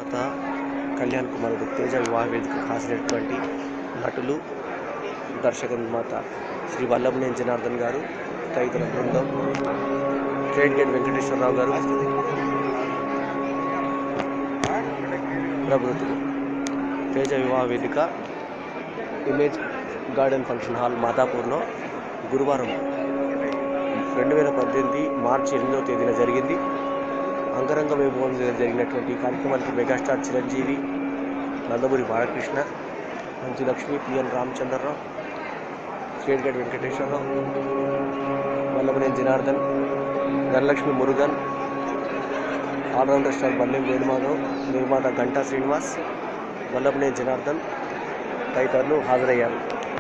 నిర్మాత కళ్యాణ్ కుమారుడు తేజ వివాహ వేదికకు హాజరైనటువంటి నటులు దర్శక నిర్మాత శ్రీ వల్లభనేని జనార్దన్ గారు తదితర బృందం ట్రేడ్ గేట్ వెంకటేశ్వరరావు గారు ప్రభుత్వం తేజ వివాహ వేదిక ఇమేజ్ గార్డెన్ ఫంక్షన్ హాల్ మాదాపూర్లో గురువారం రెండు వేల పద్దెనిమిది మార్చి ఎనిమిదవ తేదీన జరిగింది అంగరంగ వైభవంగా జరిగినటువంటి ఈ కార్యక్రమానికి మెగాస్టార్ చిరంజీవి నందమూరి బాలకృష్ణ మంచు లక్ష్మి పిఎన్ రామచంద్రరావు స్టేట్గడ్ వెంకటేశ్వరరావు వల్లభనేని జనార్దన్ ధనలక్ష్మి మురుగన్ ఆల్రౌండర్ స్టార్ బల్లెం వేణుమాధవ్ నిర్మాత గంటా శ్రీనివాస్ వల్లభనేని జనార్దన్ తదితరులు హాజరయ్యారు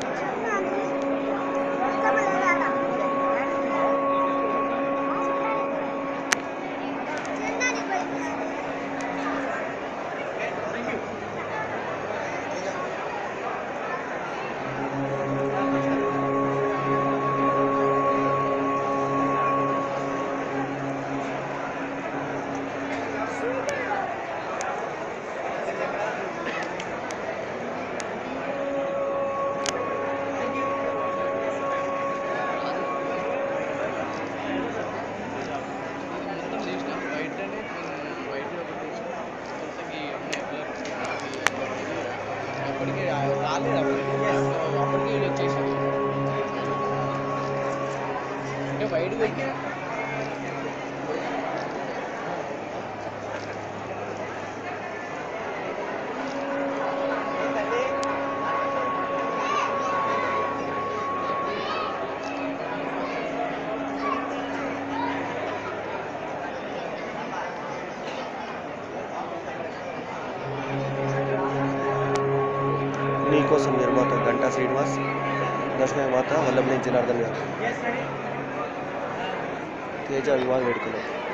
మొత్తం చేసిన వైట్ అని వైట్ ఒకటి చేసిన మొత్తంకి అప్పటికి రాలేదు అప్పటికి అప్పటికి వచ్చేసాం అంటే వైట్ పెట్టి నీకోసం నిర్మాత గంటా శ్రీనివాస్ దర్శక నిర్మాత వల్లభనేని జనార్దన్ గారు తేజ వివాహ వేడుకలు